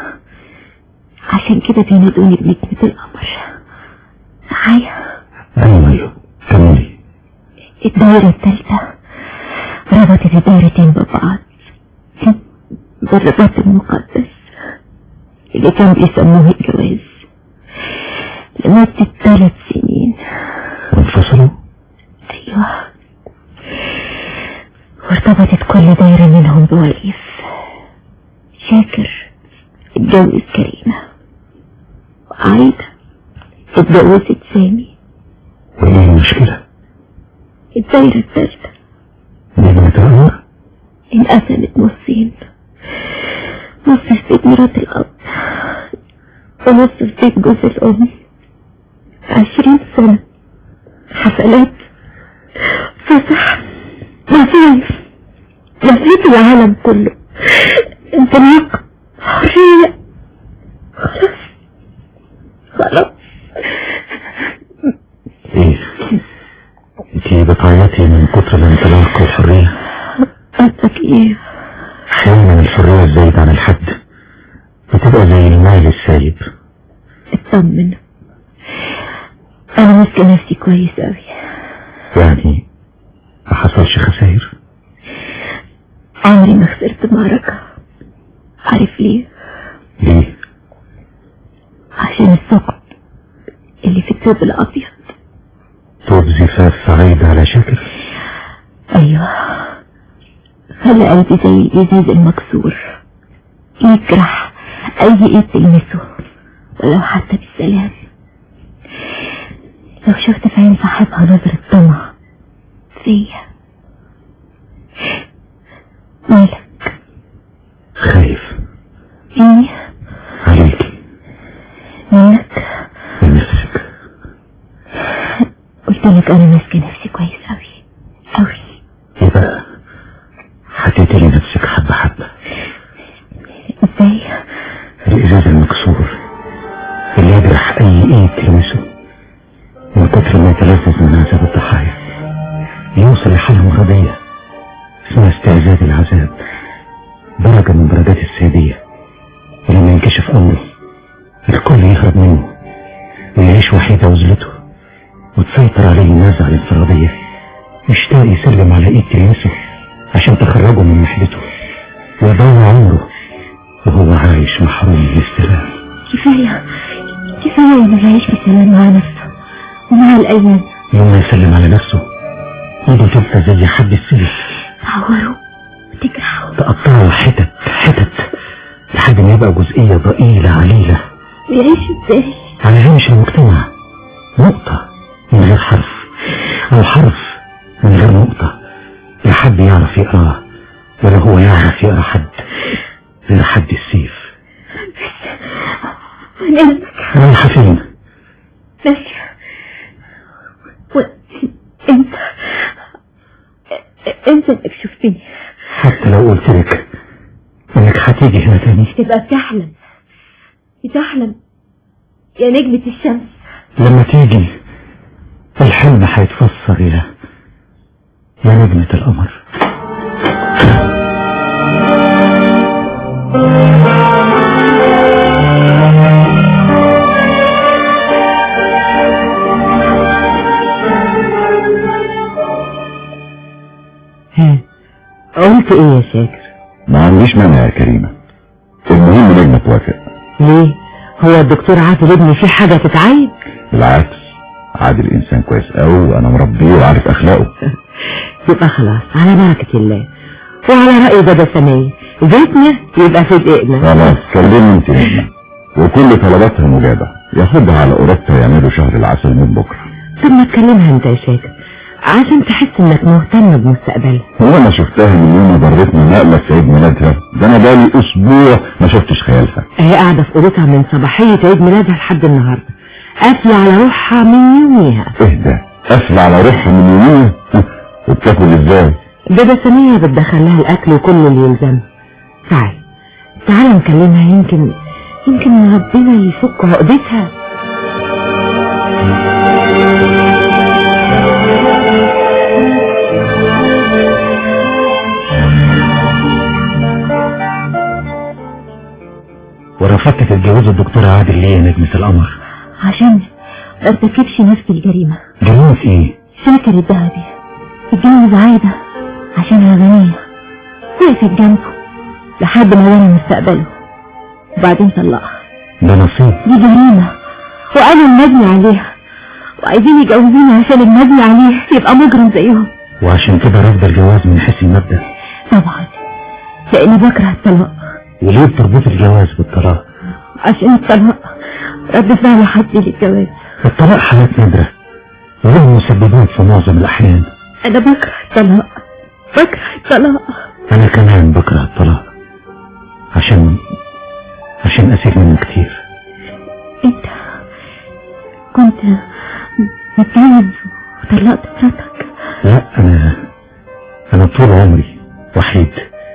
عشان كده بينادوني بنجمة القمر معايا
ايوه ايوه كملي
الدايرة التالتة ربطت الدايرتين ببعض بالرباط المقدس اللي كان بيسموه الجواز لمدة ثلاث سنين
انفصلوا
أيوة وارتبطت كل دايرة منهم بوليف شاكر اتجوز كريمة وعايدة اتجوزت سامي
وايه المشكلة؟
الدايرة التالتة
نجمة القمر
انقسمت نصين نص في بيت مرات الأب ونص في بيت جوز الأم عشرين سنة حفلات فسح مصايف لفيت العالم كله انطلاق حرية خلاص خلاص
ايه انتي بتعيطي من كتر الانطلاق والحرية
قصدك ايه
احيانا الحرية الزايدة عن الحد بتبقى زي المال السايب
اطمن انا ماسكه نفسي كويس اوي
يعني ما حصلش خسائر
عمري ما خسرت معركة عارف ليه
ليه
عشان الثقب اللي في الثوب الابيض
طوب زفاف عايدة على شكل
ايوه خلى قلبي زي الازاز المكسور يجرح اي ايد تلمسه ولو حتى بالسلام لو شفت في عين صاحبها نظرة طمع فيا مالك
خايف
مني
عليكي
منك
من نفسك
قول قلت لك انا ماسكه نفسي كويس قوي قوي
يبقى هتقتلي نفسك حبة حبة
ازاي
الإزاز المكسور اللي يجرح أي إيد تلمسه من كتر ما يتلذذ من عذاب الضحايا يوصل لحالة مرضية اسمها استعزاز العذاب درجة من درجات السادية ولما ينكشف أمره الكل يهرب منه ويعيش وحيد عزلته وتسيطر عليه النزعة الانفرادية يشتاق يسلم على ايد تلمسه عشان تخرجه من محدته ويضيع عمره وهو عايش محروم من السلام
كفايه كفايه انه يعيش في سلام مع نفسه ومع الايام
يوم ما يسلم على نفسه ايده تبقى زي حد السيف
تعوروا وتجرحوا
تقطعه حتت حتت لحد ما يبقى جزئية ضئيلة عليلة
ويعيش ازاي
على هامش المجتمع نقطة من غير حرف أو حرف من غير نقطة لا حد يعرف يقراه ولا هو يعرف يقرا حد غير حد السيف
ونعمك
رايحة فين؟
ماشية و... انت انت انك شفتني
حتى لو قلت لك انك هتيجي هنا تاني
تبقى بتحلم بتحلم يا نجمة الشمس
لما تيجي الحلم هيتفسر يا يا نجمة القمر
قلت ايه يا شاكر
ما عنديش مانع يا كريمة المهم نجمة توافق
ليه هو الدكتور عادل ابني في حاجة تتعيب
بالعكس عادل انسان كويس قوي وانا مربيه وعارف اخلاقه
يبقى خلاص على بركة الله وعلى رأي بابا سمية زيتنا يبقى في دقيقنا
خلاص كلمني انت نجمة وكل طلباتها مجابة ياخدها على اوروبا يعملوا شهر العسل من بكرة
طب ما تكلمها انت يا شاكر عشان تحس انك مهتم بمستقبلها
هو انا شفتها من يوم ما ضرتني نقلة في عيد ميلادها ده انا بقالي اسبوع ما شفتش خيالها
هي قاعدة في اوضتها من صباحية عيد ميلادها لحد النهاردة قافلة على روحها من يوميها
اهدى قافلة على روحها من يومين وبتاكل ازاي
بابا سمية بتدخل لها الاكل وكل اللي يلزمه تعال تعال نكلمها يمكن يمكن ربنا يفك عقدتها
ورفضت تتجوز الدكتور عادل ليه يا نجمة القمر
عشان ما ارتكبش نفس الجريمة
جريمة ايه
شاكر الذهبي اتجوز عايدة عشانها غنية وقفت جنبه لحد ما بنى مستقبله وبعدين طلقها
ده نصيب
دي جريمة وأنا المجني عليها وعايزين يجوزوني عشان المجني عليه يبقى مجرم زيهم
وعشان كده رافضة الجواز من حيث المبدأ
طبعا لأني بكره الطلاق
وليه بتربط الجواز بالطلاق
عشان الطلاق رد فعل حد للجواز
الطلاق حالات نادرة وله مسببات في معظم الأحيان
أنا بكره الطلاق بكره الطلاق
أنا كمان بكره الطلاق عشان عشان أسير منه كتير
أنت كنت متجوز وطلقت مراتك
لا أنا أنا طول عمري وحيد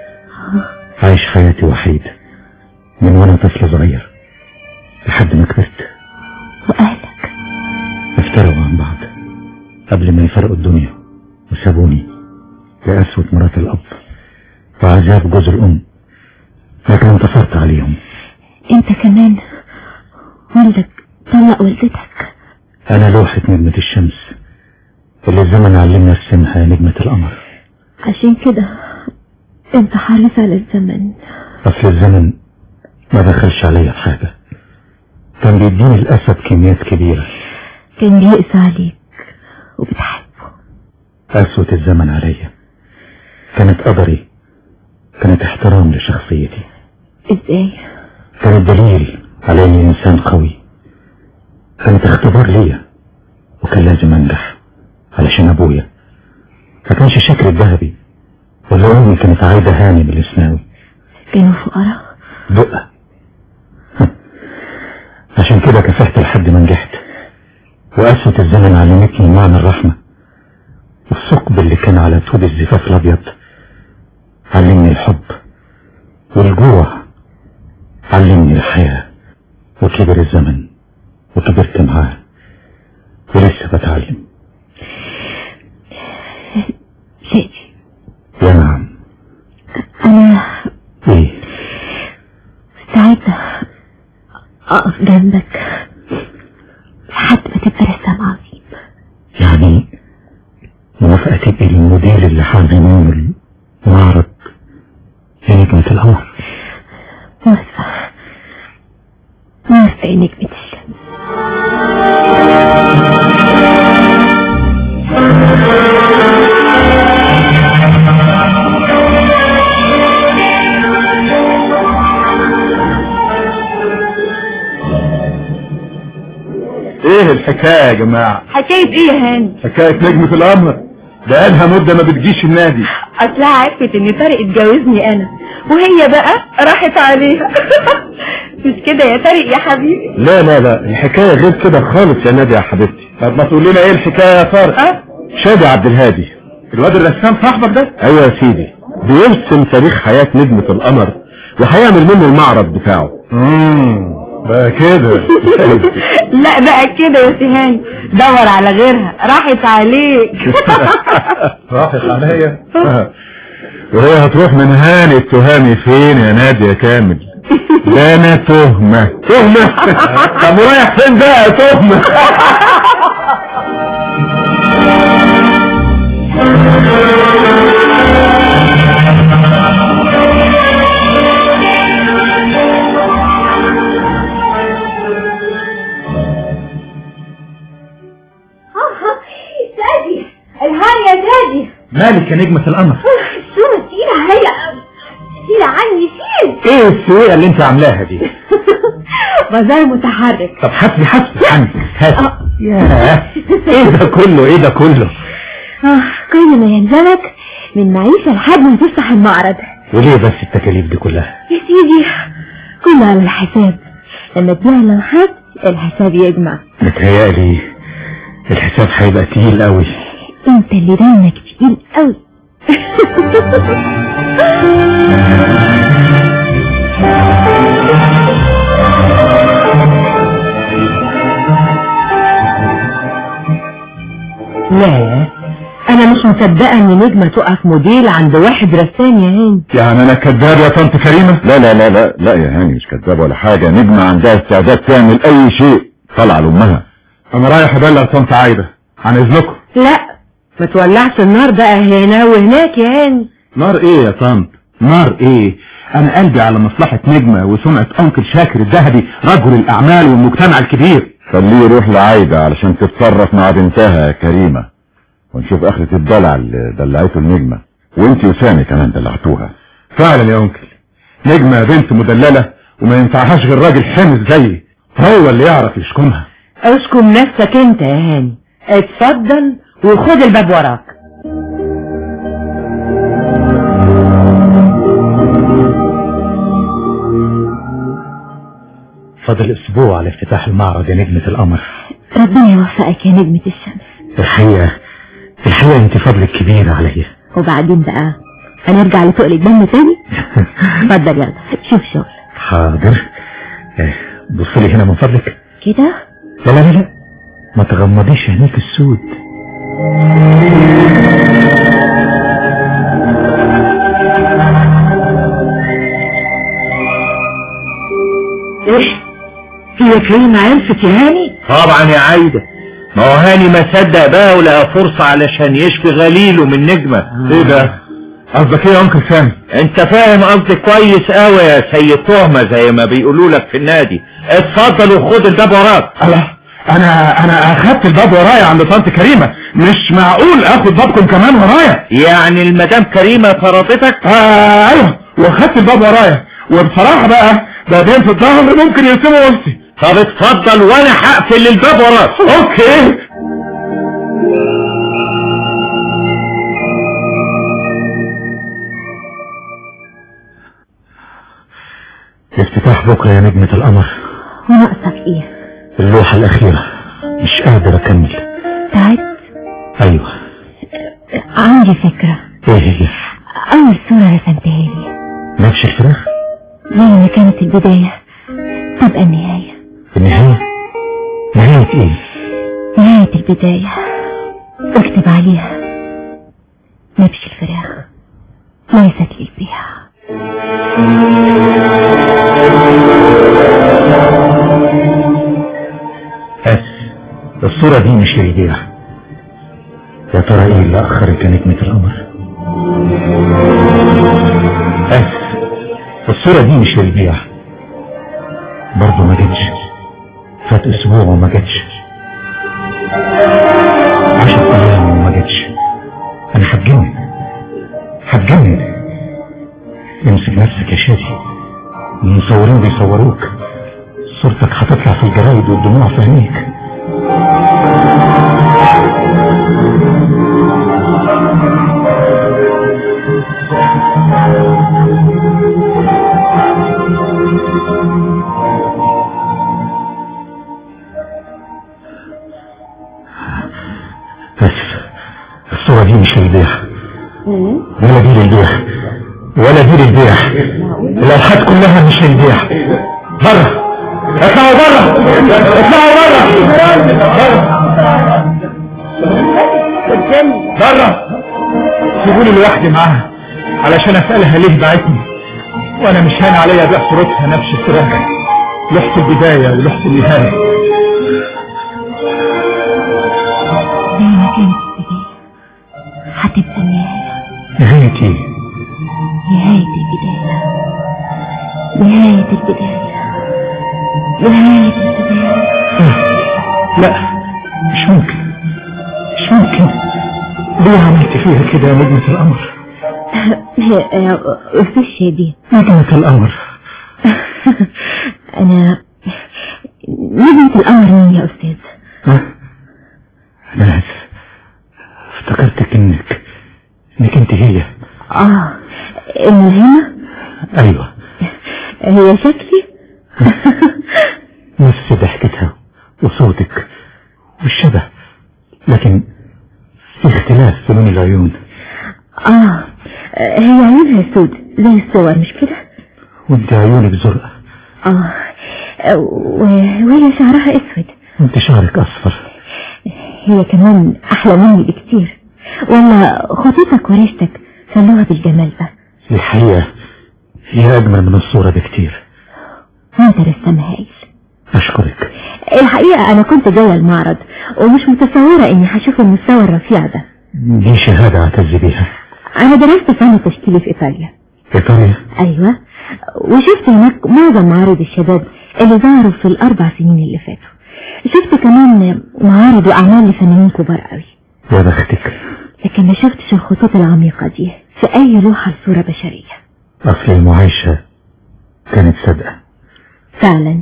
عايش حياتي وحيد من وأنا طفل صغير لحد ما كبرت
وأهلك
افترقوا عن بعض قبل ما يفرقوا الدنيا وسابوني لقسوة مرات الأب وعذاب جوز الأم لكن انتصرت عليهم
أنت كمان والدك طلق والدتك
أنا لوحة نجمة الشمس اللي الزمن علمنا ارسمها يا نجمة القمر
عشان كده أنت حريص على الزمن
أصل الزمن ما دخلش عليا في حاجة كان بيديني الأسد كميات كبيرة
كان بيقسى عليك وبتحبه
قسوة الزمن عليا كانت قدري كانت احترام لشخصيتي
ازاي
كانت دليل على اني انسان قوي كانت اختبار ليا وكان لازم انجح علشان ابويا ما كانش شكل الذهبي ولا امي كانت عايدة هاني من الاسناوي
كانوا فقراء
دقة عشان كده كافحت لحد ما نجحت وقسوة الزمن علمتني معنى الرحمة والثقب اللي كان على طول الزفاف الأبيض علمني الحب والجوع علمني الحياة وكبر الزمن وكبرت معاه ولسه بتعلم
شادي
يا نعم
انا
ايه
مستعدة اقف جنبك لحد ما تبقى رسام عظيم
يعني موافقة تبقي المدير اللي هعمل منه المعرض لنجمة القمر
موافقة موافقة يا نجمة الشمس
ايه الحكاية يا جماعة
حكاية ايه يا هاني
حكاية نجمة القمر بقالها مدة ما بتجيش النادي
اصلها عرفت ان طارق اتجوزني انا وهي بقى راحت عليها مش كده يا طارق يا حبيبي
لا لا لا الحكاية غير كده خالص يا نادي يا حبيبتي طب ما تقول لنا ايه الحكاية يا طارق
اه
شادي عبد الهادي الواد الرسام صاحبك ده ايوه يا سيدي بيرسم تاريخ حياة نجمة القمر وهيعمل منه المعرض بتاعه امم بقى كده
لا بقى كده يا سهاني دور على غيرها راحت عليك
راحت عليا وهي هتروح من هاني التهامي فين يا نادي يا كامل ده انا تهمة تهمة طب ورايح فين بقى تهمة
شادي الهاني يا شادي
مالك يا نجمة القمر
الصورة تقيلة عليا تقيلة عني شيل
ايه السويقة اللي انت عاملاها دي
بازار متحرك
طب حسبي حسبي حمد هاتي ياه ايه ده كله ايه ده كله
آه كل ما يلزمك من معيشة لحد ما تفتح المعرض
وليه بس التكاليف دي كلها
يا سيدي كله على الحساب لما تبيع لوحات الحساب يجمع
متهيألي الحساب هيبقى تقيل قوي
انت اللي دايمك تقيل قوي
لا انا مش مصدقة ان نجمة تقف موديل عند واحد رسام يا هاني
يعني انا كذاب يا طنط كريمة
لا لا لا لا لا يا هاني مش كذاب ولا حاجة نجمة عندها استعداد تعمل اي شيء طلع لامها
انا رايح ابلغ طنط عايدة عن اذنكم
لا ما تولعش النار بقى هنا وهناك يا هاني
نار ايه يا طنط نار ايه انا قلبي على مصلحة نجمة وسمعة انكل شاكر الذهبي رجل الاعمال والمجتمع الكبير
خليه يروح لعايدة علشان تتصرف مع بنتها يا كريمة ونشوف اخرة الدلع اللي دلعته النجمة وانت وسامي كمان دلعتوها
فعلا يا انكل نجمة بنت مدللة وما ينفعهاش غير راجل حمص زيي هو اللي يعرف يشكمها
اشكم نفسك انت يا هاني اتفضل وخد الباب وراك
فاضل اسبوع على افتتاح المعرض يا نجمة القمر
ربنا يوفقك يا نجمة الشمس
الحقيقة الحقيقة انت فضلك كبير عليا
وبعدين بقى هنرجع لتقل الدم تاني اتفضل يلا شوف شغل
حاضر آه، بص لي هنا من فضلك
كده
لا لا لا لا ما تغمضيش عينيك السود
ايه هي كريمة عرفت يا هاني
طبعا يا عايدة ما هو هاني ما صدق بقى ولقى فرصة علشان يشفي غليله من نجمة
ايه ده قصدك ايه يا انكل سامي
انت فاهم قصدي كويس قوي يا سيد تهمة زي ما بيقولوا لك في النادي اتفضل وخد الباب وراك
الله انا انا اخدت الباب ورايا عند طنط كريمة مش معقول اخد بابكم كمان ورايا
يعني المدام كريمة فرضتك
آه ايوه واخدت الباب ورايا وبصراحة بقى بابين في الظهر ممكن يرسموا وسطي
طب اتفضل وانا هقفل الباب وراك
اوكي
افتتاح بكرة يا نجمة القمر
وناقصك ايه
اللوحة الأخيرة مش قادر اكمل
تعبت
ايوه
عندي فكرة
ايه هي
أول صورة رسمتها لي
نفس الفراخ
زي ما كانت البداية تبقى النهاية
النهاية نهاية ايه
نهاية البداية اكتب عليها نبش الفراخ ليست للبيع
اسف الصورة دي مش للبيع يا ترى ايه اللي اخرك نجمة القمر اسف الصورة دي مش للبيع برضه ما جتش فات اسبوع وما جتش عشر ايام وما جتش انا هتجنن هتجنن امسك نفسك يا شادي المصورين بيصوروك صورتك هتطلع في الجرايد والدموع في عينيك اسف الصورة دي مش للبيع ولا دي للبيع ولا دي للبيع اللوحات كلها مش للبيع بره اطلعوا بره اطلعوا بره بره بره سيبوني لوحدي معاها علشان اسألها ليه بعتني وانا مش هان عليا ابيع صورتها نفس الصورة لوحة البداية ولوحة النهاية
زي ما كانت البداية هتبقى النهاية
نهاية ايه
نهاية البداية نهاية البداية نهاية البداية
لا مش ممكن مش ممكن ليه عملت فيها كده يا نجمة القمر
أستاذ شادي
نجمة القمر
أنا نجمة القمر مين يا أستاذ
ها؟ أنا آسف افتكرتك إنك إنك أنت هي
آه الملهمة
أيوة
هي شكلي
نفس ضحكتها وصوتك والشبه لكن في اختلاف في لون العيون
آه هي عيونها سود زي الصور مش كده
وانت عيونك زرقاء
آه و- وهي شعرها أسود
وانت شعرك أصفر
هي كمان أحلى مني بكتير ولا خطوطك وريشتك خلوها بالجمال ده
الحقيقة هي أجمل من الصورة بكتير
وانت رسام هايل
أشكرك
الحقيقة أنا كنت جوه المعرض ومش متصورة إني هشوف المستوى الرفيع ده
دي شهادة أعتز بيها
أنا درست فن التشكيل في إيطاليا
إيطاليا
أيوة وشفت هناك معظم معارض الشباب اللي ظهروا في الأربع سنين اللي فاتوا شفت كمان معارض وأعمال لفنانين كبار قوي
يا بختك
لكن ما شفتش الخطوط العميقة دي في أي لوحة لصورة بشرية
أصل المعايشة كانت صادقة
فعلا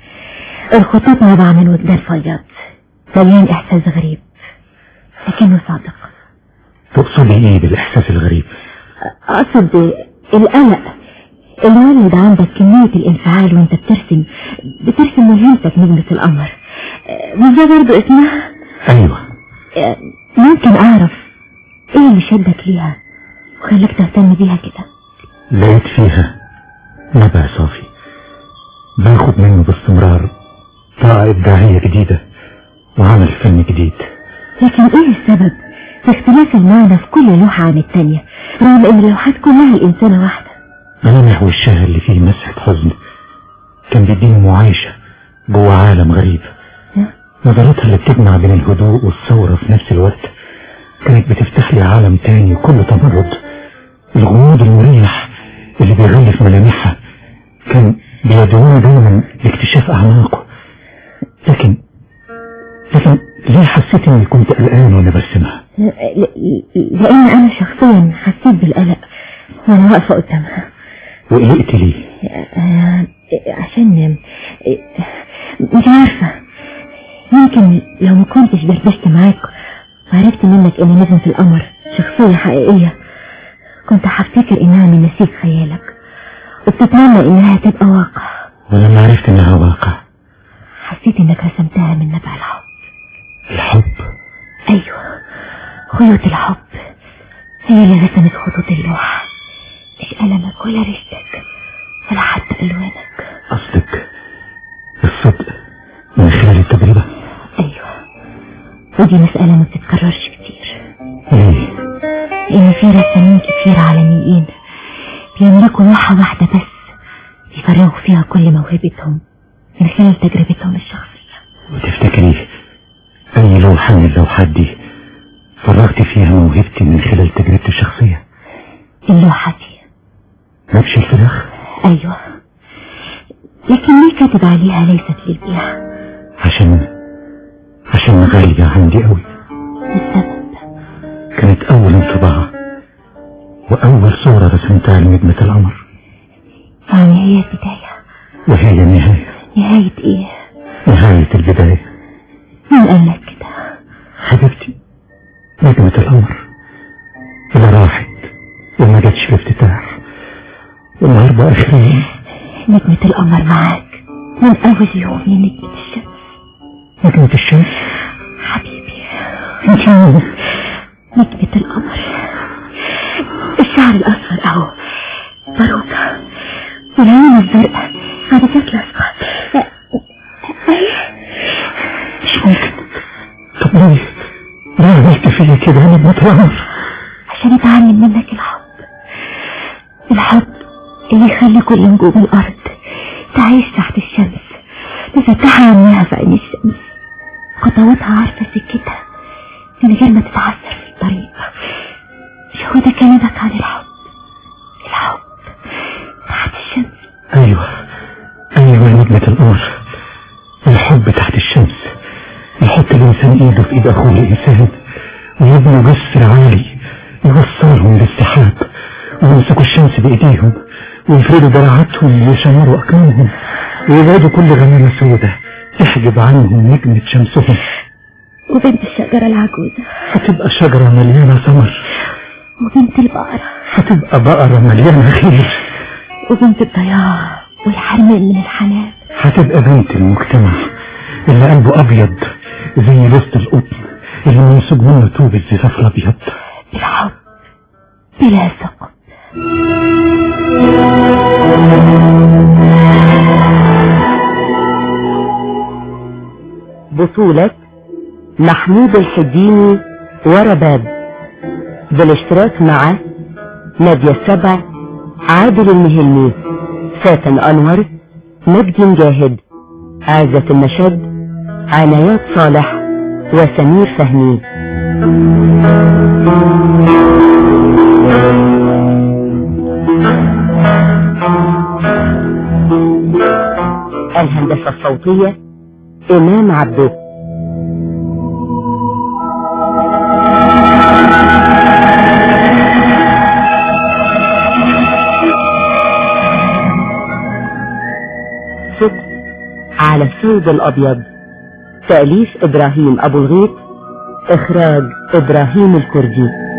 الخطوط نابعة من وجدان فياض مليان إحساس غريب لكنه صادق
تقصدي إيه بالإحساس الغريب
أقصد القلق اللي ولد عندك كمية الانفعال وانت بترسم بترسم ملهمتك نجمة القمر مش ده برضه اسمها
أيوة
ممكن أعرف ايه اللي شدك ليها وخلاك تهتم بيها كده
لقيت فيها نبع صافي باخد منه باستمرار طاقة إبداعية جديدة وعمل فن جديد
لكن ايه السبب في اختلاف المعنى في كل لوحة عن التانية رغم ان اللوحات كلها الانسانة واحدة
ملامح وشها اللي فيه مسحة حزن كان بيديني معايشة جوه عالم غريب نظرتها اللي بتجمع بين الهدوء والثورة في نفس الوقت كانت بتفتح لي عالم تاني كله تمرد الغموض المريح اللي بيغلف ملامحها كان بيدعوني دايما لاكتشاف أعماقه لكن لكن ليه حسيت اني كنت قلقان وانا برسمها
ل- ل- لان انا شخصيا حسيت بالقلق وانا واقفة قدامها
وقلقت ليه
آه، عشان آه، مش عارفة يمكن لو ما كنتش دردشت معاك وعرفت منك ان نجمة القمر شخصية حقيقية كنت هفتكر انها من نسيج خيالك وبتتمنى انها تبقى واقع
ولما عرفت انها واقع
حسيت انك رسمتها من نبع الحب
الحب
ايوه خيوط الحب هي اللي رسمت خطوط اللوحة مش قلمك ولا ريشتك ولا حتى الوانك
قصدك الصدق من خلال التجربة
ايوه ودي مسألة ما بتتكررش كتير
ليه
لان في رسامين كتير عالميين بيملكوا لوحة واحدة بس يفرغوا فيها كل موهبتهم من خلال تجربتهم الشخصية
وتفتكري اي لوحة من اللوحات دي فرغت فيها موهبتي من خلال تجربتي الشخصية
اللوحة دي
نبش الفراخ
ايوه لكن ليه كاتب عليها ليست للبيع
عشان عشان غالية عندي قوي
السبب
كانت اول انطباع واول صورة رسمتها لنجمة القمر
يعني هي البداية
وهي النهاية
نهاية ايه
نهاية البداية
مين قال لك كده
حبيبتي نجمة القمر اللي راحت وما جاتش في افتتاح والنهارده اخر يوم
نجمة القمر معاك من اول يوم يا نجمة الشمس
نجمة الشمس
حبيبي
انت مين؟
نجمة القمر الشعر الاصفر اهو باروكة والعين الزرقاء عدسات الاصفر
مش ممكن طب ليه ليه عملت فيا كده يا نجمة القمر
عشان اتعلم منك الحب الحب اللي يخلي كل نجوم الارض تعيش تحت الشمس مفتحة عينيها في عين الشمس خطواتها عارفة سكتها من غير ما تتعثر في الطريق مش هو ده كلامك عن الحب الحب تحت الشمس
ايوه ايوه يا نجمة القمر الحب تحت الشمس يحط الانسان ايده في ايد اخوه الانسان ويبنوا جسر عالي يوصلهم للسحاب ويمسكوا الشمس بايديهم ويفردوا دراعاتهم ويشمروا اكمامهم ويبعدوا كل غمامة سودة تحجب عنهم نجمة شمسهم
وبنت الشجرة العجوزة
هتبقى شجرة مليانة ثمر
وبنت البقرة
هتبقى بقرة مليانة خير
وبنت الضياع والحرمان من الحنان
هتبقى بنت المجتمع اللي قلبه ابيض زي لوسط القطن اللي منسوج منه طوب الزفاف الابيض
الحب بلا ثقب
بطولة محمود الحديني ورباب بالاشتراك مع نادية السبع عادل المهلي فاتن أنور مجدي مجاهد عزة النشد عنايات صالح وسمير فهمي الهندسة الصوتية إمام عبده صوت على السود الأبيض تأليف إبراهيم أبو الغيط إخراج إبراهيم الكردي